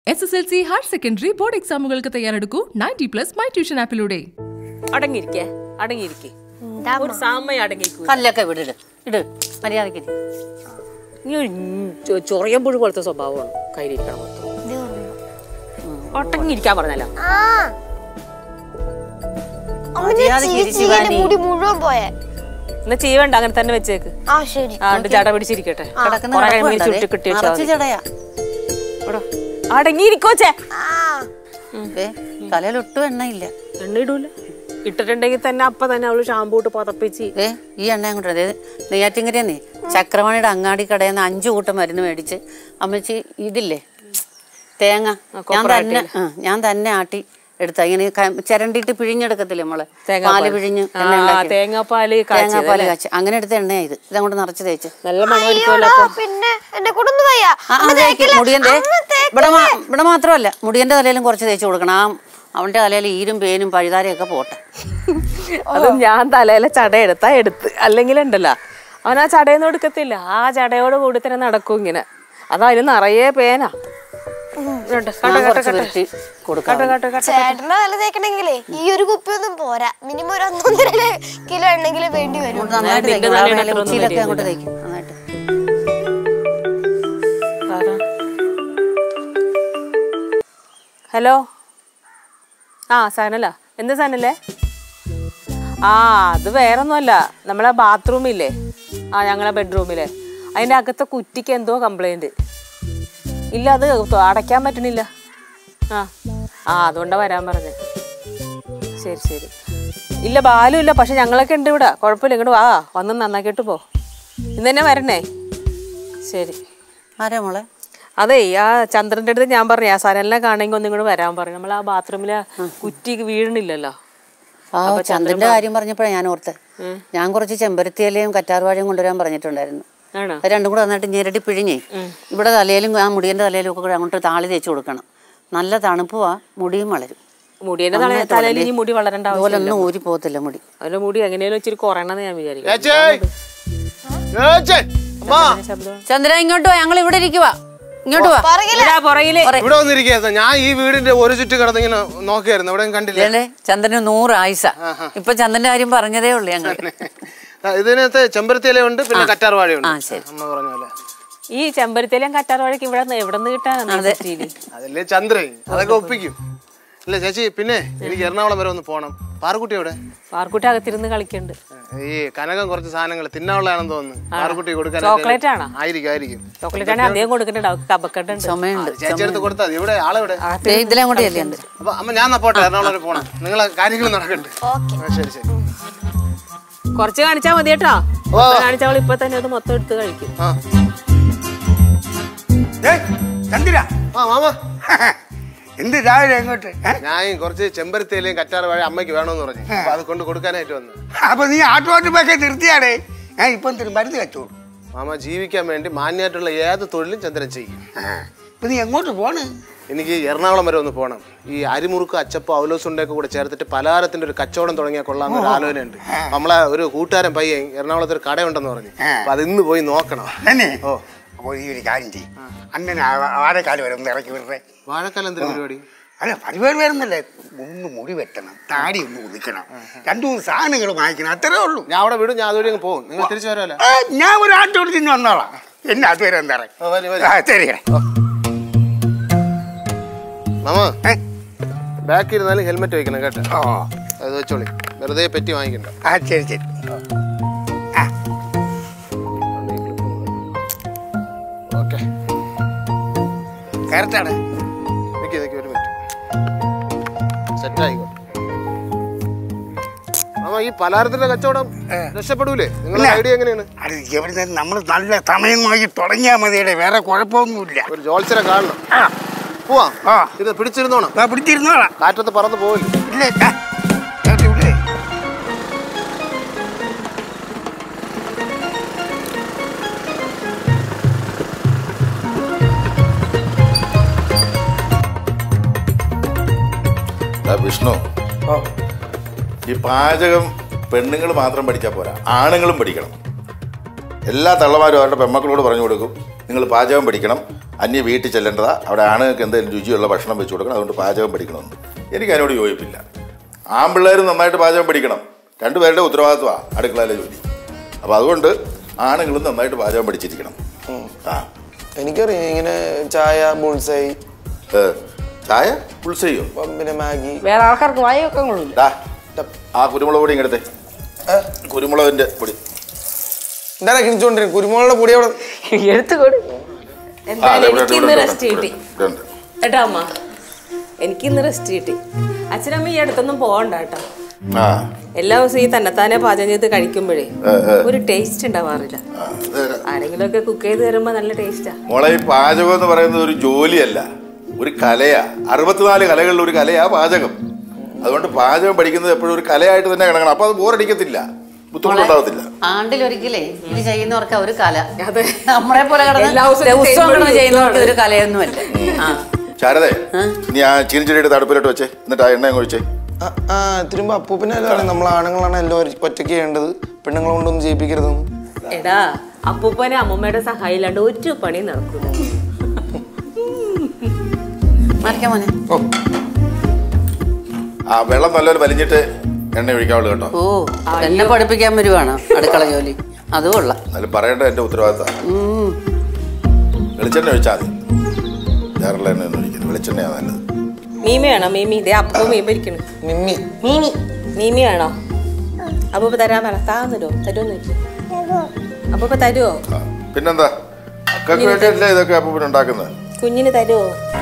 S S L C higher secondary board എക്സാമുകൾക്ക് തയ്യാറെടുക്കൂ ninety plus my tuition ആപ്പിലൂടെ അടങ്ങിയിരിക്കേ അടങ്ങിയിരിക്കേ എന്താ ഒരു സമയം അടങ്ങിക്കൂ കല്ലൊക്കെ വിടിട് ഇട് മര്യാദക്ക് ഇരി. നീ ഒരു ചൊ- ചൊറിയമ്പുഴു പോലത്തെ സ്വഭാവമാണ് കയ്യിലിരിക്കണം മൊത്തം ഇത് കൊള്ളാം. ഒട്ടങ്ങിയിരിക്കാൻ പറഞ്ഞല്ലോ ആ അമ്മ ഞാൻ മര്യാദയ്ക്ക് ചീ- ഇരി, ചീയുടെ ശിവാനി. മുടി മുഴുവൻ പോയെ എന്നാ ചെയ്യണ്ട അങ്ങനെ തന്നെ വെച്ചേക്ക് ആ ശരി ആ എന്നിട്ട് ജട പിടിച്ചിരിക്കട്ടെ കിടക്കുന്ന കുറെ കിടപ്പ് കഴിയുമ്പോ കണ്ടോ? ചുരുട്ടി കിട്ടി ദേ, വെച്ചാൽ നിറച്ച് ജടയാ അടങ്ങിയിരിക്കോച്ചേ ആ ദേ, തലയിൽ ഒട്ടും എണ്ണയില്ല എണ്ണ ഇടൂല ഇട്ടിട്ടുണ്ടെങ്കിൽ തന്നെ അപ്പൊ തന്നെ അവള് ഷാമ്പൂ ഇട്ട് പതപ്പിച്ച് ഏ ഈ എണ്ണ അങ്ങോട്ട് അതായത് നെയ്യാറ്റിങ്കരയെന്നേ ചക്രവാണിയുടെ അങ്ങാടി കടയിൽ നിന്ന് അഞ്ചു കൂട്ടം മരുന്ന് മേടിച്ച് അമ്മച്ചി ഇതില്ലേ തേങ്ങ ഞാൻ തന്നെ ആ, ഞാൻ തന്നെ ആട്ടി എടുത്ത ഇങ്ങനെ ക- ചിരണ്ടിയിട്ട് പിഴിഞ്ഞെടുക്കത്തില്ലേ നമ്മള് പാല് പിഴിഞ്ഞ് ആ, എണ്ണ ഉണ്ടാക്കി. തേങ്ങാപ്പാല് തേങ്ങാപ്പാല് കാച്ചി അങ്ങനെ എടുത്ത എണ്ണയാ ഇത് ഇതങ്ങോട്ട് നിറച്ച് തേച്ച് നല്ല മണമായിരിക്കുമല്ലോ അയ്യോടാ, പിന്നെ എന്നെ കൊണ്ടൊന്നും വയ്യ ആ, ആ, തേക്ക്. മുടിയന്റെ ഇവിടെ മാ- ഇവിടെ മാത്രമല്ല മുടിയന്റെ തലയിലും കുറച്ച് തേച്ച് കൊടുക്കണം ആ അവന്റെ തലയിൽ ഈരും പേനും പഴുതാരയൊക്കെ പോട്ടെ അത് ഞാൻ തലയിലെ ചട എടുത്താ എടുത്ത് അല്ലെങ്കിൽ ഉണ്ടല്ലോ അവൻ ആ ചടയൊന്നും എടുക്കത്തില്ല ആ ചടയോട് കൂടി തന്നെ നടക്കും ഇങ്ങനെ അതാ അതിൽ നിറയെ പേനാ ഇതുണ്ട്. കണ്ടോ, ഞാൻ കണ്ടോ, കുറച്ച് കണ്ടോ. വൃത്തി കൊടുക്കാം കണ്ടോ, കണ്ടോ, കണ്ടോ. ചേട്ടനെ തല തേക്കണെങ്കിലേ ഈ ഒരു കുപ്പിയൊന്നും പോരാ മിനിമം ഒരു ഒന്നൊന്നര കിലോ എണ്ണെങ്കിലും വേണ്ടി വരും നന്നായിട്ട് നിന്റെ തേക്കും. ആ തലയിൽ മേലെ അത്ര ഉച്ചിയിലൊക്കെ ഒന്നും അങ്ങോട്ട് തേക്കും നന്നായിട്ട് ആരാ? ഹലോ ആ സനല എന്ത് സനല്ലേ ആ അത് വേറൊന്നുമല്ല നമ്മളെ ബാത്റൂമില്ലേ ആ ഞങ്ങളെ ബെഡ്റൂമിലെ അതിൻ്റെ അകത്തെ കുറ്റിക്ക് എന്തോ കംപ്ലൈൻറ്റ് ഇല്ല അത് തൊ- അടയ്ക്കാൻ പറ്റണില്ല ആ ആ അതുകൊണ്ടാണ് വരാൻ പറഞ്ഞത് ശരി ശരി ഇല്ല ബാലും ഇല്ല പക്ഷെ ഞങ്ങളൊക്കെ ഉണ്ട് ഇവിടെ കുഴപ്പമില്ല ഇങ്ങോട്ട് വാ വന്ന് നന്നാക്കിയിട്ട് പോ ഇന്ന് തന്നെ വരണേ ശരി ആരാ മോളെ അതെ ആ ചന്ദ്രന്റെ അടുത്ത് ഞാൻ പറഞ്ഞു ആ സനലിനെ കാണെങ്കിൽ ഒന്നും കൂടെ വരാൻ പറഞ്ഞു നമ്മൾ ആ ബാത്റൂമിലെ കുറ്റി വീഴണില്ലല്ലോ ആ ചന്ദ്രന്റെ കാര്യം പറഞ്ഞപ്പോഴാണ് ഞാൻ ഓർത്തെ ഞാൻ കുറച്ച് ചെമ്പരത്തിയിലയും കറ്റാർവാഴയും കൊണ്ടുവരാൻ പറഞ്ഞിട്ടുണ്ടായിരുന്നു ആണോ അത് രണ്ടും കൂടെ നന്നായിട്ട് ഞെരടി പിഴിഞ്ഞേ ഇവിടെ തലയിലും ആ മുടിയന്റെ തലയിലും ഒക്കെ കൂടെ അങ്ങോട്ട് താളി തേച്ച് കൊടുക്കണം നല്ല തണുപ്പുവാ മുടിയും വളരും മുടിയുടെ തല തലയിൽ ഇനി മുടി വളരേണ്ട അതുപോലെ ആവശ്യമില്ല ഒന്നും ഊരി പോകത്തില്ല മുടി അതിന്റെ മുടി എങ്ങനെയാലും ഇച്ചിരി കുറയണമെന്ന് ഞാൻ വിചാരിക്കും ഏച്ചേ ഏച്ചേ അമ്മാ ശബ്ദം ചന്ദ്ര ഇങ്ങോട്ട് വാ ഞങ്ങൾ ഇവിടെ ഇരിക്കുവാ ഇങ്ങോട്ട് വാ ഇതാ പുറകില് ഇവിടെ വന്നിരിക്കുക ഞാൻ ഈ വീടിന്റെ ഒരു ചുറ്റു കിടന്നിങ്ങനെ നോക്കിയായിരുന്നു എവിടെയും കണ്ടില്ല ഇതേ ചന്ദ്രന് നൂറ് ആയുസ ഇപ്പൊ ചന്ദ്രന്റെ കാര്യം പറഞ്ഞതേ ഉള്ളൂ ഞങ്ങൾ ആ, ഇതിനകത്ത് ചെമ്പരത്തിയിലുണ്ട് പിന്നെ കറ്റാർ വാഴയുണ്ട് ആ, ശരി. അമ്മ പറഞ്ഞ പോലെ ഈ ചെമ്പരത്തിയിലും കറ്റാർവാഴയ്ക്ക് ഇവിടെ നിന്ന് എവിടെ നിന്ന് കിട്ടാനാണ് സിറ്റിയില് അതല്ലേ ചന്ദ്രൻ അതൊക്കെ ഒപ്പിക്കും അല്ല ചേച്ചി പിന്നെ എനിക്ക് എറണാകുളം വരെ ഒന്ന് പോണം പാറക്കുട്ടി എവിടെ പാർക്കുട്ടി അകത്തിരുന്ന് കളിക്കുന്നുണ്ട് ഈ കനകം കുറച്ച് സാധനങ്ങൾ തിന്നാനുള്ളതാണെന്ന് തോന്നുന്നു പാറക്കുട്ടി കൊടുക്കാൻ ചോക്ലേറ്റ് ആണോ ആയിരിക്കും ആയിരിക്കും ചോക്ലേറ്റ് ആണെങ്കിൽ അദ്ദേഹം കൊടുക്കുന്നുണ്ട് അവർക്ക് കബക്കട്ടുണ്ട് ചുമയുണ്ട് ചേച്ചി എടുത്ത് കൊടുത്താൽ മതി ഇവിടെ ആളെവിടെ ദേ ഇതിലെ അങ്ങോട്ട് ചെല്ലുണ്ട് അപ്പൊ അമ്മ ഞാൻ എന്നാ പോട്ടെ എറണാകുളം വരെ പോണം നിങ്ങളെ കാര്യങ്ങൾ നടക്കണ്ട് ആ, ശരി ശരി കുറച്ച് കാണിച്ചാൽ മതി കേട്ടോ ഓ. കാണിച്ചാൽ ഇപ്പൊ തന്നെ അത് മൊത്തം എടുത്ത് കഴിക്കും ആ ഏയ്, ചന്ദ്ര ആ മാമ എന്ത് രാവിലെ എങ്ങോട്ട് ഏ? ഞാൻ കുറച്ച് ചെമ്പരത്തിയിലെയും കറ്റാർ വാഴ അമ്മയ്ക്ക് വേണമെന്ന് പറഞ്ഞു അപ്പൊ അത് കൊണ്ട് കൊടുക്കാനായിട്ട് വന്നു അപ്പൊ നീ ആട്ടുമാട്ടുമൊക്കെ നിർത്തിയാടേ ഞാൻ ഇപ്പം തരും മരുന്ന് വെച്ചോളൂ മാമ ജീവിക്കാൻ വേണ്ടി മാന്യമായിട്ടുള്ള ഏത് തൊഴിലും ചന്ദ്രൻ ചെയ്യും ഇപ്പൊ നീ എങ്ങോട്ട് പോണ് എനിക്ക് എറണാകുളം വരെ ഒന്ന് പോകണം ഈ അരിമുറുക്ക് അച്ചപ്പം അവലോസുണ്ടൊക്കെ കൂടെ ചേർത്തിട്ട് പലഹാരത്തിന്റെ ഒരു കച്ചവടം തുടങ്ങിയാൽ കൊള്ളാമെന്ന് ഒരു ആലോചനയുണ്ട് അപ്പൊ നമ്മളെ ഒരു കൂട്ടുകാരൻ പയ്യൻ എറണാകുളത്ത് ഒരു കടയുണ്ടെന്ന് പറഞ്ഞു അപ്പൊ അത് ഇന്ന് പോയി നോക്കണം തന്നെ ഓ അപ്പോൾ ഈ ഒരു കാര്യം ചെയ്യും അണ്ണൻ ആരെക്കാലം വരെ ഒന്ന് ഇറക്കി വിടറേ വാഴക്കാലം എന്തൊരു പരിപാടി അല്ല പരിപാടി വരുന്നല്ലേ ഒന്ന് മുടി വെട്ടണം താടി ഒന്ന് ഒതുക്കണം രണ്ടു മൂന്ന് സാധനങ്ങൾ വാങ്ങിക്കണം അത്രേ ഉള്ളൂ ഞാൻ അവിടെ വിടും ഞാൻ അതുവഴി അങ്ങ് പോകും നിങ്ങൾ തിരിച്ചു വരാമല്ലോ ആ, ഞാൻ ഒരു ആട്ടോട് തിന്ന് വന്നോളാം എന്നെ അതുവരെ എന്താ ഓ, വരി, വരി. ആ ശരി മാമ ഏ? ബാക്ക് ഇരുന്നാലും ഹെൽമെറ്റ് വെക്കണം കേട്ടോ ഓ അത് വെച്ചോളി വെറുതെ പെറ്റി വാങ്ങിക്കണ്ട ആ ശരി ശരി ആ ഓക്കെ കറക്റ്റാണ് നിൽക്കി നിൽക്കി ഒരു മിനിറ്റ് സെറ്റ് ആയിക്കോട്ടെ മാമ ഈ പലഹാരത്തിന്റെ കച്ചവടം രക്ഷപ്പെടൂലേ നിങ്ങളുടെ ഐഡിയ എങ്ങനെയാണ് അത് എവിടെ നമ്മൾ നല്ല സമയമായി തുടങ്ങിയാൽ മതിയുടെ വേറെ കുഴപ്പമൊന്നുമില്ല ഒരു ജോത്സരെ കാണണം ആ പോവാം ആ ഇത് പിടിച്ചിരുന്നോണം ആ, പിടിച്ചിരുന്നോളാം കാറ്റത്ത് പറന്ന് പോവില്ല ഇല്ലേ ആ, കേട്ടോ, ഇവിടെ. ദാ വിഷ്ണു ഈ പാചകം പെണ്ണുങ്ങൾ മാത്രം പഠിച്ചാൽ പോരാ ആണുങ്ങളും പഠിക്കണം എല്ലാ തള്ളമാരും അവരുടെ പെമ്മക്കളോട് പറഞ്ഞു കൊടുക്കും നിങ്ങൾ പാചകം പഠിക്കണം അന്യ വീട്ടിൽ ചെല്ലേണ്ടതാ അവിടെ ആണുങ്ങൾക്ക് എന്തെങ്കിലും രുചിയുള്ള ഭക്ഷണം വെച്ച് കൊടുക്കണം അതുകൊണ്ട് പാചകം പഠിക്കണമെന്ന് എനിക്ക് അതിനോട് യോജിപ്പില്ല ആൺപിള്ളേരും നന്നായിട്ട് പാചകം പഠിക്കണം രണ്ടുപേരുടെ ഉത്തരവാദിത്വമാണ് അടുക്കളയിലെ ജോലി അപ്പോൾ അതുകൊണ്ട് ആണുങ്ങളും നന്നായിട്ട് പാചകം പഠിച്ചിരിക്കണം ആ എനിക്കറിയാം ഇങ്ങനെ ചായ ബുൾസൈ ഏ, ചായ പുൾസെയ്യോ പിന്നെ മാഗി വേറെ ആൾക്കാർക്ക് വായൊക്കെ കൊള്ളില്ല ഡാ ആ കുരുമുളക് പൊടി ഇങ്ങടുത്തെ കുരുമുളകിന്റെ പൊടി എന്താ കിണിച്ചോണ്ടിരിക്കും കുരുമുളകുടെ പൊടി അവിടെ എടുത്തു കൊടു ആ, അതെ, ഇവിടെ ഉണ്ട്, ഇവിടെ ഉണ്ട്, റെസ്റ്റ് കിട്ടി ഇവിടെ ഉണ്ട്. കേട്ടോ അമ്മ എനിക്ക് ഇന്ന് റെസ്റ്റ് കിട്ടി അച്ഛനമ്മ ഈ അടുത്തൊന്നും പോകണ്ട കേട്ടോ ആ എല്ലാ ദിവസവും ഈ തന്നെത്താനെ പാചകം ചെയ്ത് കഴിക്കുമ്പോഴേ ഏ, ഏ. ഒരു ടേസ്റ്റ് ഉണ്ടാവാറില്ല ആ, അത് ആരെങ്കിലും ഒക്കെ കുക്ക് ചെയ്ത് തരുമ്പോ നല്ല ടേസ്റ്റാ മോളെ ഈ പാചകം എന്ന് പറയുന്നത് ഒരു ജോലിയല്ല ഒരു കലയാ അറുപത്തിനാല് കലകളിൽ ഒരു കലയാ പാചകം അതുകൊണ്ട് പാചകം പഠിക്കുന്നത് എപ്പോഴും ഒരു കലയായിട്ട് തന്നെ കിടക്കണം അപ്പൊ അത് ബോറടിക്കത്തില്ല ബുദ്ധിമുട്ടുണ്ടാവത്തില്ല ആണ്ടിലൊരിക്കലേ ഇത് ചെയ്യുന്നവർക്ക് ഒരു കല നമ്മളെ പോലെ കിടന്ന് എല്ലാ ദിവസവും ദിവസവും കിടന്ന് ചെയ്യുമ്പോൾ ചെയ്യുന്നവർക്ക് ഒരു കലയൊന്നുമല്ല ആ ശാരദേ നീ ആ ചീനിച്ചെടിയുടെ തടുപ്പിലോട്ട് വെച്ചേ എന്നിട്ട് ആ എണ്ണ അങ്ങ് ഒഴിച്ചേ ആ, ആ തിരുമ്പോ അപ്പൂപ്പനല്ലാണ് നമ്മൾ ആണുങ്ങളാണ് എല്ലാം ഒരു- ഒറ്റയ്ക്ക് ചെയ്യേണ്ടത് പെണ്ണുങ്ങളെ കൊണ്ടൊന്നും ചെയ്യിപ്പിക്കരുതെന്ന് എടാ അപ്പൂപ്പനെ അമ്മൂമ്മയുടെ സഹായം ഇല്ലാണ്ട് ഒരു പണി നടക്കൂല മറിക്കാൻ മോനെ ആ വെള്ളം നല്ലപോലെ വലിഞ്ഞിട്ട് എണ്ണ ഒഴിക്കാവുള്ളൂ കേട്ടോ ഓ എന്നെ പഠിപ്പിക്കാൻ വരുവാണ് അടുക്കള ജോലി അത് കൊള്ളാം എന്നാലും പറയേണ്ട എന്റെ ഉത്തരവാദിത്തമാണ് ഉം. വെളിച്ചെണ്ണ ഒഴിച്ചാൽ മതി വേറെ എണ്ണ ഒന്നും ഒഴിക്കരുത് വെളിച്ചെണ്ണയാണ് നല്ലത് മീമിയാണോ മീമി ഇതേ അപ്പൂ മീമ ഇരിക്കണ് മിമ്മി മീമി മീമിയാണോ അപ്പൂപ്പ തരാൻ പറ താൻ തരുമോ തരുമോ അപ്പൂപ്പ തരുമോ ആ, പിന്നെന്താ അക്കൊക്കെ വേണ്ടിയല്ലേ ഇതൊക്കെ അപ്പം പിന്നെ ഉണ്ടാക്കുന്നത് കുഞ്ഞിന് തരുമോ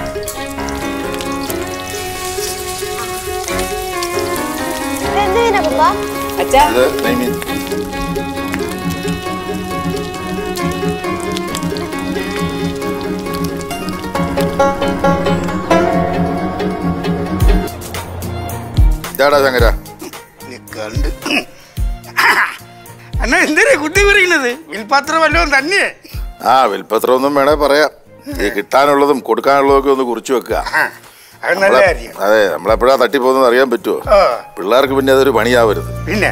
എന്തിനാ പപ്പ അച്ഛാ ഇത് നെയ്മീൻ ഇതാടാ ശങ്കര കണ്ട് അണ്ണാ എന്തിനാ കുട്ടി പറയുന്നത് വിൽപാത്രം വല്ലതും തന്നെ ആ വിൽപ്പത്രമൊന്നും വേണേ പറയാം ഈ കിട്ടാനുള്ളതും കൊടുക്കാനുള്ളതും ഒക്കെ ഒന്ന് കുറിച്ച് വെക്കുക ആ, അത് നല്ല കാര്യം അതെ നമ്മളെപ്പോഴാ തട്ടിപ്പോകുന്നത് അറിയാൻ പറ്റുമോ ആ, പിള്ളേർക്ക് പിന്നെ അതൊരു പണിയാവരുത് പിന്നെ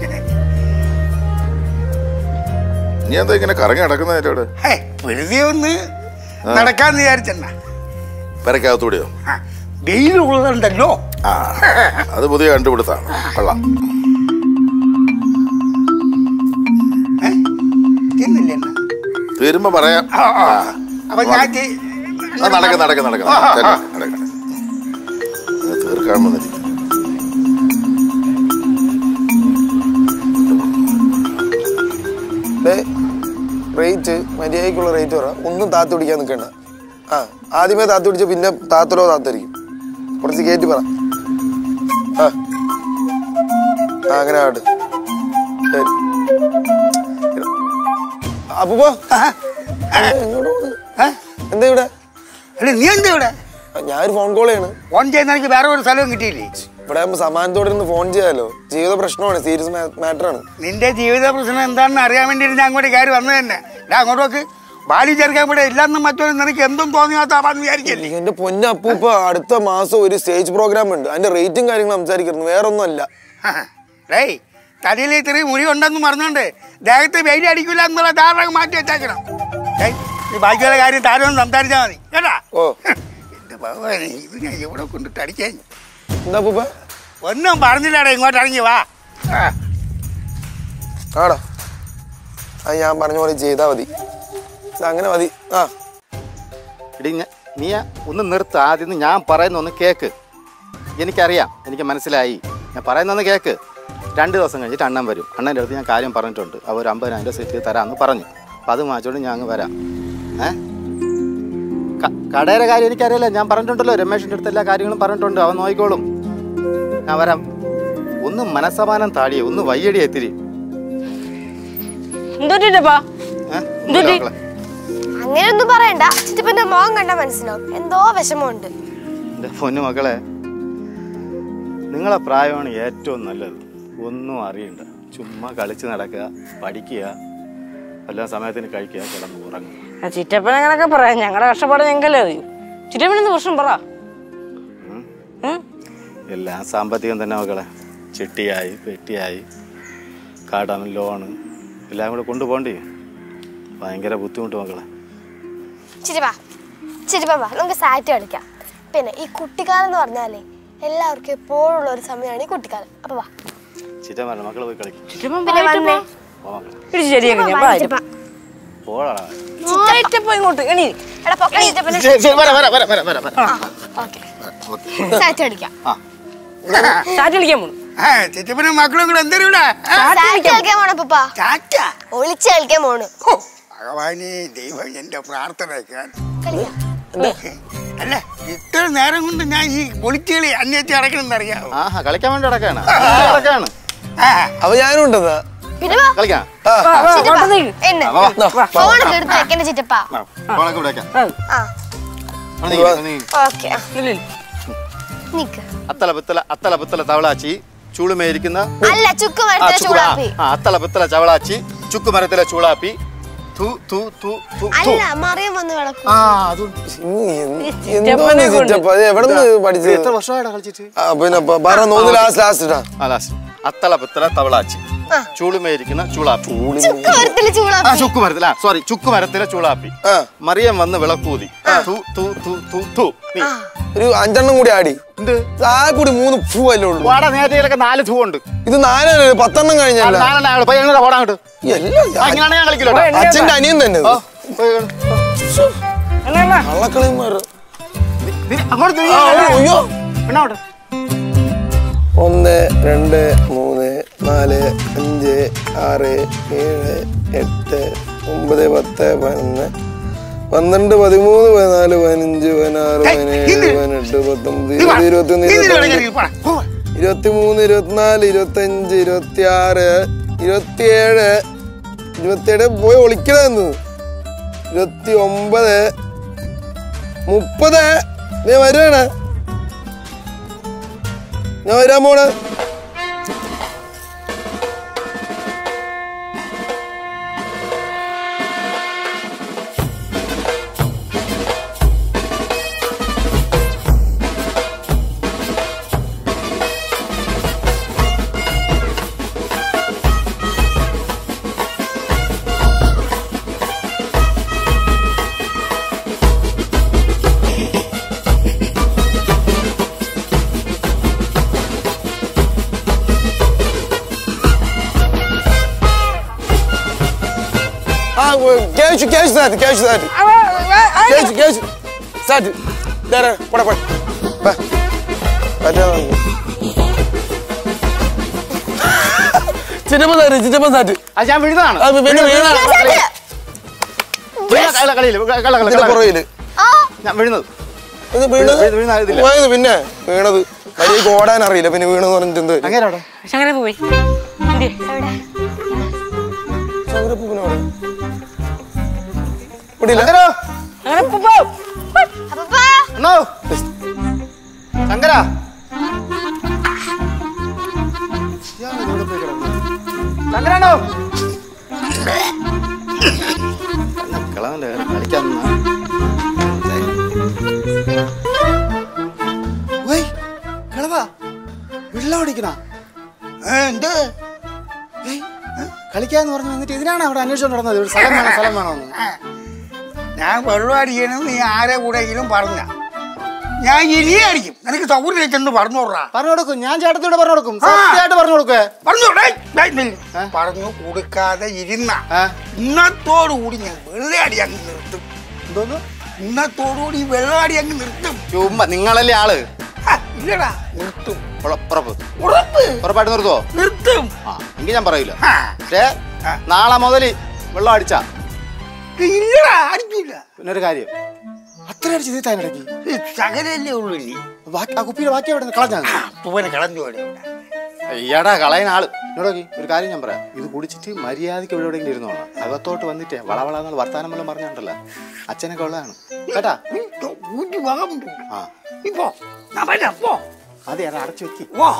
നീ എന്താ ഇങ്ങനെ കറങ്ങി നടക്കുന്ന അവിടെ ഹേ, വെറുതെ ഒന്ന് നടക്കാന്ന് വിചാരിച്ചെണ്ണ പെരക്കകത്തൂടെയോ വെയിലുള്ളതുണ്ടല്ലോ ആ അത് പുതിയ കണ്ടുപിടുത്താണ് കൊള്ളാം തിന്നില്ലേ അണ്ണാ? തീരുമ്പോ പറയാം ആ, ആ. ആ. അപ്പൊ ഞാൻ ചെ- ആ, നടക്ക് നടക്ക് നടക്ക് ആ, ആ, ആ. നടക്ക്, നടക്ക്. ഇത് തീർക്കാൻ വന്നിരിക്കും റേറ്റ് മര്യാദയ്ക്കുള്ള റേറ്റ് പറ ഒന്നും താത്ത് പിടിക്കാൻ നിൽക്കണ്ട ആ ആദ്യമേ താത്ത് പിടിച്ച പിന്നെ താത്തലോ താത്തായിരിക്കും കുറച്ച് കയറ്റി പറ ആ ആ അങ്ങനെ ആവട്ടെ ശരി അപ്പൂപ്പോ എങ്ങോട്ട് പോണ്? ഏ? എന്താ ഇവിടെ അല്ല നീ എന്താ ഇവിടെ ആ, ഞാനൊരു ഫോൺ കോൾ ചെയ്യാണ് ഫോൺ ചെയ്യുന്ന എനിക്ക് വേറെ ഒരു സ്ഥലവും കിട്ടിയില്ലേ ഇവിടെ ആകുമ്പോൾ സമാനത്തോടെ ഇരുന്ന് ഫോൺ ചെയ്യാലോ ജീവിത പ്രശ്നമാണ് സീരിയസ് മാറ്റർ ആണ് നിന്റെ ജീവിത പ്രശ്നം എന്താണെന്ന് അറിയാൻ വേണ്ടി ഞാൻ അങ്ങോട്ട് കയറി വന്നത് തന്നെ ഞാൻ അങ്ങോട്ട് നോക്ക് ബാലി ചേർക്കാൻ ഇവിടെ ഇല്ലാന്നും മറ്റൊരു നിനക്ക് എന്തും തോന്നിയാത്താന്ന് വിചാരിക്കല്ലേ എന്റെ പൊന്ന അപ്പൂപ്പ അടുത്ത മാസം ഒരു സ്റ്റേജ് പ്രോഗ്രാം ഉണ്ട് അതിന്റെ റേറ്റും കാര്യങ്ങളും സംസാരിക്കുന്നു വേറെ ഒന്നും അല്ല ഡേയ് തലയിൽ ഇത്രയും മുറി ഉണ്ടെന്ന് പറഞ്ഞോണ്ട് ദേഹത്ത് വെയിൽ അടിക്കില്ല എന്നുള്ള ധാരണ മാറ്റി വെച്ചേക്കണം ഡേയ് ഈ ബാക്കിയുള്ള കാര്യം താരം സംസാരിച്ചാൽ മതി കേട്ടാ ഓ എന്റെ ഭഗവാനെ ഇത് ഞാൻ എവിടെ കൊണ്ടിട്ട് അടിക്കാൻ എന്താ അപ്പൂപ്പ ഒന്നും പറഞ്ഞില്ലാടാ ഇങ്ങോട്ട് ഇറങ്ങി വാ ആ. ആടാ അത് ഞാൻ പറഞ്ഞ പോലെ ചെയ്താ മതി ഇത് അങ്ങനെ മതി ആ എടി ഞ- നീ ഒന്ന് നിർത്ത് ആദ്യം ഞാൻ പറയുന്ന ഒന്ന് കേക്ക് എനിക്കറിയാം എനിക്ക് മനസ്സിലായി ഞാൻ പറയുന്ന ഒന്ന് കേക്ക് രണ്ട് ദിവസം കഴിഞ്ഞിട്ട് അണ്ണൻ വരും അണ്ണൻ്റെ അടുത്ത് ഞാൻ കാര്യം പറഞ്ഞിട്ടുണ്ട് അവർ അമ്പതിനായിരം രൂപ സെറ്റ് ചെയ്ത് തരാമെന്ന് പറഞ്ഞു അപ്പം അത് വാങ്ങിച്ചോണ്ട് ഞാൻ അങ്ങ് വരാം ഏ ക- കടയുടെ കാര്യം എനിക്കറിയില്ല ഞാൻ പറഞ്ഞിട്ടുണ്ടല്ലോ രമേഷിൻ്റെ അടുത്ത് എല്ലാ കാര്യങ്ങളും പറഞ്ഞിട്ടുണ്ട് അവൻ നോക്കിക്കോളും ഞാൻ വരാം ഒന്ന് മനസ്സമാനം താടിയെ ഒന്ന് വയ്യടി എത്തിരി എന്തോട്ടിട്ടപ്പാ ഏഹ് ഒന്നുമില്ല മക്കളെ. അങ്ങനെയൊന്നും പറയണ്ട ചിറ്റപ്പന്റെ മുഖം കണ്ടാ മനസ്സിലാവും എന്തോ വിഷമമുണ്ട് എൻ്റെ പൊന്നു മക്കളെ നിങ്ങളെ പ്രായമാണ് ഏറ്റവും നല്ലത് ഒന്നും അറിയണ്ട ചുമ്മാ കളിച്ച് നടക്കുക പഠിക്കുക എല്ലാ സമയത്തിന് കഴിക്കുക കിടന്ന് ഉറങ്ങുക ചിറ്റപ്പൻ അങ്ങനൊക്കെ പറയാം ഞങ്ങളുടെ കഷ്ടപ്പാട് ഞങ്ങൾക്കല്ലേ അറിയൂ ചിറ്റപ്പൻ എന്ത് പ്രശ്നം പറ ഉം? എല്ലാം സാമ്പത്തികം തന്നെ മക്കളെ ചിട്ടിയായി പെട്ടിയായി കടം ലോണ് എല്ലാം കൂടെ കൊണ്ടുപോകണ്ടേ ഭയങ്കര ബുദ്ധിമുട്ട് മക്കളെ ചിരിപ്പാ ചിരിപ്പാ വാ നമുക്ക് സാറ്റ് കളിക്കാം പിന്നെ ഈ കുട്ടിക്കാലം എന്ന് പറഞ്ഞാലേ എല്ലാവർക്കും എപ്പോഴുള്ള ഒരു സമയമാണ് ഈ കുട്ടിക്കാലം അപ്പൊ വാ ചിറ്റ പറഞ്ഞു മക്കള് പോയി കളിക്കും പിന്നെ വന്നേ പോ മക്കളെ ഇടിച്ച് ശരിയാക്കി ഞാൻ വാ, ചിറ്റപ്പാ. പോടാ മാറ്റപ്പോ ഇങ്ങോട്ട് എണീ എടാ പൊക്കണ ചിറ്റപ്പനെ വരാ വരാ വരാ വരാ വരാ വരാ ഓക്കെ സാറ്റ് കളിക്കാം സാറ്റ് കളിക്കാൻ പോണു ആ ചിറ്റപ്പനും മക്കളും കൂടെ എന്തൊരു ഇവിടെ സാറ്റ് കളിക്കാൻ പോണ പപ്പാ ചാറ്റ ഒളിച്ച് കളിക്കാൻ പോണ് ഓ ഭഗവാനെ ദൈവം എന്റെ പ്രാർത്ഥന കേൾക്കാൻ കളിക്കാം അല്ല ഇത്ര നേരം കൊണ്ട് ഞാൻ ഈ പൊളിച്ചുകളി അന്വേഷിച്ച് നടക്കണമെന്ന് അറിയാമോ ആഹാ കളിക്കാൻ വേണ്ടി നടക്കാണ് നടക്കാണ് അപ്പൊ ഞാനും ഉണ്ടെന്നാ പിന്നെ വാ കളിക്കാം ആ ചിറ്റപ്പാ എന്നെ വാ, വാ. ഫോണൊക്കെ എടുത്ത് വെക്കണ്ട ചിറ്റപ്പാ ആ, ഫോണൊക്കെ ഇവിടെ വെക്കാം ആ ഒന്ന് നീ, ഒന്ന് നീ. ഓക്കെ നിക്ക് അത്തല പിത്തല അത്തല പിത്തല തവളാച്ചി ചൂളുമേരിക്കുന്ന അല്ല ചുക്ക് ആ, മരത്തിലെ ചുക്ക്- ആ, ചൂടാപ്പി ആ, അത്തല പിത്തല ചവളാച്ചി ചുക്കുമരത്തിലെ ചൂളാപ്പി തു തു തു തു തു. അല്ല മറിയം വന്ന് വിളക്കും ആ അത് എന്തോന്ന് ചിറ്റപ്പ അത് എവിടെ നിന്ന് പഠിച്ചത് എത്ര വർഷമായിട്ടാ കളിച്ചിട്ട് ആ പിന്നെ പ- പറ നോന്ന് ലാസ്റ്റ് ലാസ്റ്റ് ഇടാ ആ ലാസ്റ്റ് അത്തല പിത്തല തവളാച്ചി ചൂളുമേരിക്കുന്ന ചൂളാപ്പി ചുക്ക് മരത്തിലെ ആ ചൂടാപ്പി ചുക്കുമരത്തില സോറി ചുക്കുമരത്തിലെ ചൂളാപ്പി ആ. മറിയം വന്ന് വിളക്കൂതി തു തു തു തു തു നീ. ഒരു അഞ്ചെണ്ണം കൂടി ആടി എന്ത് ആ കൂടി മൂന്ന് പൂ അല്ലേ ഉള്ളൂ വാടാ നേരത്തെ നാല് ധൂ ഉണ്ട് ഇത് നാലല്ലേ പത്തെണ്ണം കഴിഞ്ഞല്ല നാലെണ്ണം പോയി എങ്ങനെ ഓടാ അങ്ങോട്ട് എല്ലാം അങ്ങനെയാണ് ഞാൻ കളിക്കില്ല കേട്ടോ. അച്ഛന്റെ അനിയൻ തന്നെ ഇത്. ഓ, പോയി കളി. കള്ളക്കളിമാർ നീ അങ്ങോട്ട് തിരിഞ്ഞ് ആ, ഓ, അയ്യോ പിന്നെ അങ്ങോട്ട്. ഒന്ന് രണ്ട് മൂന്ന് നാല് അഞ്ച് ആറ് ഏഴ് എട്ട് ഒമ്പത് പത്ത് പതിനൊന്ന് പന്ത്രണ്ട് പതിമൂന്ന് പതിനാല് പതിനഞ്ച് പതിനാറ് പതിനേഴ് പതിനെട്ട് പത്തൊമ്പത് ഇരുപത് ഇരുപത്തൊന്ന് ഇരുപത്തിരണ്ട് ഇരുപത്തിമൂന്ന് ഇരുപത്തിനാല് ഇരുപത്തഞ്ച് ഇരുപത്തിയാറ് ഇരുപത്തിയേഴ് ഇരുപത്തിയേഴ് പോയി ഒളിക്കണെന്ന് ഇരുപത്തി ഒമ്പത് മുപ്പത് നീ വരുവാണ് ഞാൻ വരാൻ പോണ് ആ ക്യാഷ് ക്യാഷ് സാറ്റ് ക്യാഷ് സാറ്റ് ക്യാഷ് ക്യാഷ് സാറ്റ് ഇതാരാ പോടാ പോടാ വാ. പറ്റാ നോക്ക്. ചിറ്റപ്പൻ സാറ്റ് ചിറ്റപ്പൻ സാറ്റ് അത് ഞാൻ വീഴുന്നതാണ് ആ, പിന്നെ വീണതാണ്. വീഴുന്ന കള- കളിയില്ല. കള- കള- കള- ഇതിന്റെ കള- പുറകില് ഞാൻ വീഴുന്നത് ഇത് വീണത് വീഴുന്ന- വീഴുന്ന ഇതില്ല. പോയത് പിന്നെ വീണത് മര്യാദക്ക് ഓടാൻ അറിയില്ല പിന്നെ വീണെന്ന് പറഞ്ഞിട്ട് എന്ത് അങ്ങനെ അവിടെ ശങ്കര പോയി ചങ്ങരപ്പൂപ്പിനെ അവിടെ ഇവിടെ ഇല്ല അങ്ങനെ പോ അപ്പപ്പാ എന്നോ ശങ്കര ശങ്കരാണോ കളവന്റെ കളിക്കാൻ നിന്നാ. ഓയ്, കളവാ വെള്ളം അടിക്കണ എന്ത് ഏയ്, ഏ? കളിക്കാന്ന് പറഞ്ഞു വന്നിട്ട് ഇതിനാണ് അവിടെ അന്വേഷിച്ചോണ്ട് നടന്നത് ഇവിടെ സ്ഥലം വേണം സ്ഥലം വേണമെന്ന് ഞാൻ വെള്ളം അടിക്കണം നീ ആരെ കൂടെയെങ്കിലും പറഞ്ഞ ഞാൻ ഇരിയെ അടിക്കും നിനക്ക് സൗകര്യം ചെന്ന് പറഞ്ഞു കൊടുറാ പറഞ്ഞു കൊടുക്കും ഞാൻ ചേട്ടത്തിയോട് പറഞ്ഞു കൊടുക്കും സത്യമായിട്ട് പറഞ്ഞു കൊടുക്കേ പറഞ്ഞു ഡേയ്, ഡേയ്, നില്ല്. പറഞ്ഞു കൊടുക്കാതെ ഇരുന്ന ആ. ഇന്നത്തോടു കൂടി ഞാൻ വെള്ളാടി അങ്ങ് നിർത്തും എന്തോന്ന് ഇന്നത്തോടു കൂടി വെള്ളാടി അങ്ങ് നിർത്തും ചുമ്മാ നിങ്ങളല്ലേ ആള് ആ, ഇല്ലടാ നിർത്തും ഉറ- ഉറപ്പ് ഉറപ്പ് ഉറപ്പായിട്ട് നിർത്തുവോ നിർത്തും ആ എങ്കിൽ ഞാൻ പറയൂല ആ. പക്ഷേ നാളെ മുതൽ വെള്ളം അടിച്ചാ ഇല്ലടാ അടിക്കില്ല പിന്നെ ഒരു കാര്യം അത്ര അടിച്ച് നീ താനിടയ്ക്ക് ഈ സകലല്ലേ ഉള്ളൂ ഇനി ബാക്കി ആ കുപ്പിയുടെ ബാക്കി എവിടെ കളഞ്ഞാ പൂവനെ കളഞ്ഞു പോലെ അയ്യടാ കളയുന്ന ആള് എന്നോട് നോക്കി ഒരു കാര്യം ഞാൻ പറയാം ഇത് കുടിച്ചിട്ട് മര്യാദയ്ക്ക് ഇവിടെ എവിടെയെങ്കിലും ഇരുന്നോളാം അകത്തോട്ട് വന്നിട്ടേ വളവള എന്നുള്ള വർത്താനം വല്ലതും പറഞ്ഞുണ്ടല്ലോ അച്ഛനൊക്കെ ഉള്ളതാണ് കേട്ടാ ഊറ്റി വകം ആ ഇപ്പോ അവനെ പോ അതെ അത് അടച്ചു വെക്കി വാ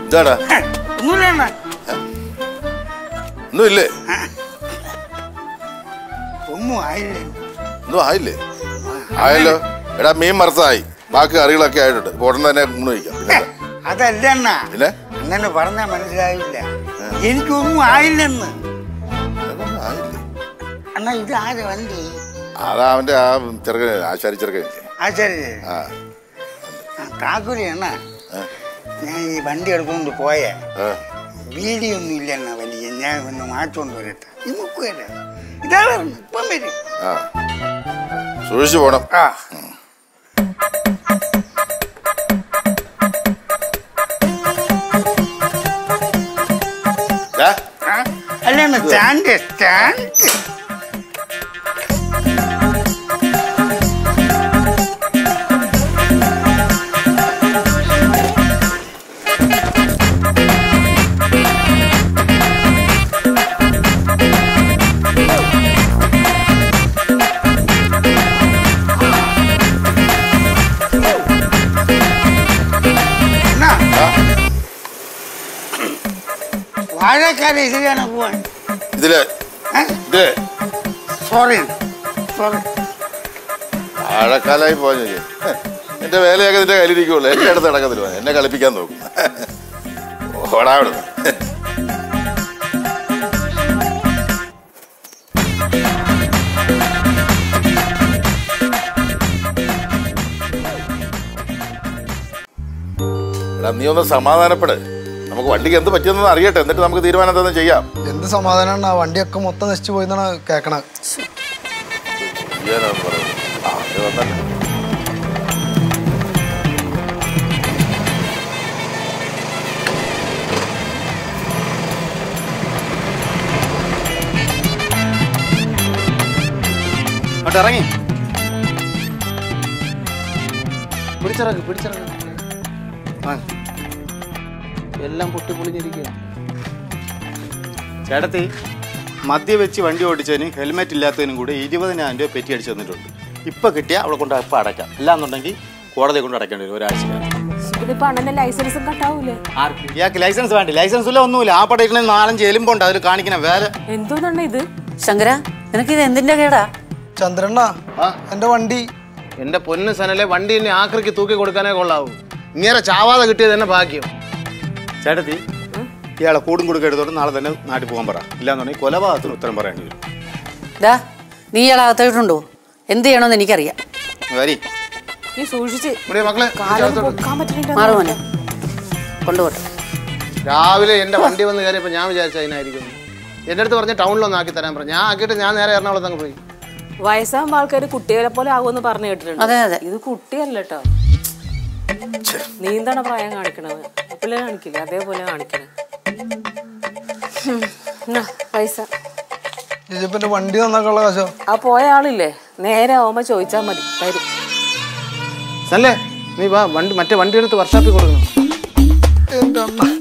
ഇതാടാ ഒന്നുമില്ല അണ്ണ ഒന്നും ഇല്ലേ ഒന്നും ആയില്ലേ ഒന്നും ആയില്ലേ ആയല്ലോ എടാ മീൻ മറത്തായി ബാക്കി കറികളൊക്കെ ആയിട്ടുണ്ട് ഇപ്പൊ ഉടനെ തന്നെ ഊണ് കഴിക്കാം പിന്നെ എന്താ? അതല്ല അണ്ണ പിന്നെ അങ്ങനെ പറഞ്ഞാ മനസ്സിലായില്ല എനിക്കൊന്നും ആയില്ലെന്ന് അതൊന്നും ആയില്ലേ അണ്ണ ഇത് ആരെ വണ്ടി അതാ അവന്റെ ആ ചെറുക്കൻ ആശാരി ചെറുക്കൻ ആ ശരി ആ കാക്കൂലി അണ്ണ ആ. ഞാൻ ഈ വണ്ടി എടുത്തുകൊണ്ട് പോയേ ആ. വീഡിയോ ഒന്നും ഇല്ല അണ്ണ വലിയ ഞാൻ ഒന്ന് മാറ്റോണ്ട് വരട്ടെ ഈ മുക്കുവല്ല ഇതാ പറഞ്ഞു ഇപ്പം വരും ആ സൂക്ഷിച്ചു പോണം ആ ദാ, ആ? അല്ല അണ്ണ സ്റ്റാൻഡ് സ്റ്റാൻഡ് അണ്ണാ വാഴക്കാരെ ഇതിലാണ് പോവാൻ ഇതില് ഇത് സോറി സോറി ആഴക്കാലായി പോയി എന്റെ വേലയൊക്കെ നിന്റെ കയ്യിലിരിക്കുള്ളൂ എന്റെ അടുത്ത് നടക്കത്തില്ല എന്നെ കളിപ്പിക്കാൻ നോക്കും ഓടാ അവിടുന്ന് എടാ നീ ഒന്ന് സമാധാനപ്പെട് നമുക്ക് വണ്ടിക്ക് എന്ത് പറ്റിയെന്ന് അറിയട്ടെ എന്നിട്ട് നമുക്ക് തീരുമാനം എന്താണെന്ന് ചെയ്യാം എന്ത് സമാധാനമാണ് ആ വണ്ടിയൊക്കെ മൊത്തം നശിച്ചു പോയിന്നാണ് കേക്കണത് ചെയ്യാനാണെന്ന് പറയുന്നത് ആ ഇത് വന്നല്ലേ അങ്ങോട്ട് ഇറങ്ങി പിടിച്ചിറക്ക് പിടിച്ചിറക്ക് ആ എല്ലാം പൊട്ടി പൊളിഞ്ഞിരിക്കുക ചേട്ടത്തി മദ്യ വെച്ച് വണ്ടി ഓടിച്ചതിന് ഹെൽമെറ്റ് ഇല്ലാത്തതിനും കൂടി ഇരുപതിനായിരം രൂപ പെറ്റി അടിച്ചു തന്നിട്ടുണ്ട് ഇപ്പൊ കിട്ടിയാൽ അവിടെ കൊണ്ട് ഇപ്പം അടയ്ക്കാം അല്ലാന്നുണ്ടെങ്കിൽ കോടതി കൊണ്ട് അടയ്ക്കേണ്ടി വരും ഒരാഴ്ച ഇതിപ്പോ അണ്ണന്റെ ലൈസൻസും കട്ടാവൂലേ ഇയാൾക്ക് ലൈസൻസ് വേണ്ട ലൈസൻസ് ഇല്ല ഒന്നുമില്ല ആ പടയ്ക്കണ നാലഞ്ച് എലുമ്പുണ്ട് അതിൽ കാണിക്കണം വേറെ എന്തോന്നണ്ണ ഇത് ശങ്കര നിനക്കിത് എന്തിന്റെ കേടാ ചന്ദ്രണ്ണ എന്റെ വണ്ടി എന്റെ പൊന്ന് സനലെ വണ്ടി എന്നെ ആക്രിക്ക് തൂക്കി കൊടുക്കാനേ കൊള്ളാവൂ ഇങ്ങനെ ചാവാതെ കിട്ടിയത് തന്നെ ഭാഗ്യം ചേട്ടത്തി ഇയാളെ കൂടും കൊടുക്ക എടുത്തോണ്ട് നാളെ തന്നെ നാട്ടിൽ പോകാൻ പറ ഇല്ലാന്നുണ്ടെങ്കിൽ കൊലപാതകത്തിന് ഉത്തരം പറയേണ്ടി വരും ഡാ നീ ഇയാളകത്തോട്ടുണ്ടോ എന്ത് ചെയ്യണമെന്ന് എനിക്കറിയാം വരി നീ സൂക്ഷിച്ച് ഇവിടെ മക്കളെ കാലം പൊക്കാൻ പറ്റില്ല മാറുമോനെ കൊണ്ടുപോട്ടെ രാവിലെ എന്റെ വണ്ടി വന്ന് കയറിയപ്പോ ഞാൻ വിചാരിച്ച അതിനായിരിക്കും എന്റെ അടുത്ത് പറഞ്ഞ ടൗണിലൊന്ന് ആക്കി തരാൻ പറഞ്ഞു ഞാൻ ആക്കിയിട്ട് ഞാൻ നേരെ എറണാകുളത്ത് അങ്ങ് പോയി വയസ്സാകുമ്പോ ആൾക്കാർ കുട്ടികളെ പോലെ ആകുമെന്ന് പറഞ്ഞു കേട്ടിട്ടുണ്ട് അതെ, അതെ. ഇത് കുട്ടിയല്ല കേട്ടോ നീന്താണ് പ്രായം കാണിക്കണത് പിള്ളേർ കാണിക്കില്ല അതേപോലെ കാണിക്കണേ എന്നാ, പൈസ ഇതിപ്പോ എന്റെ വണ്ടി നന്നാക്കാനുള്ള കാശോ ആ പോയ ആളില്ലേ നേരെ ആവുമ്പോ ചോദിച്ചാ മതി തരും സനലെ നീ വാ വണ്ടി മറ്റേ വണ്ടി എടുത്ത് വർഷാപ്പിൽ കൊടുക്കണം എന്റെ അണ്ണ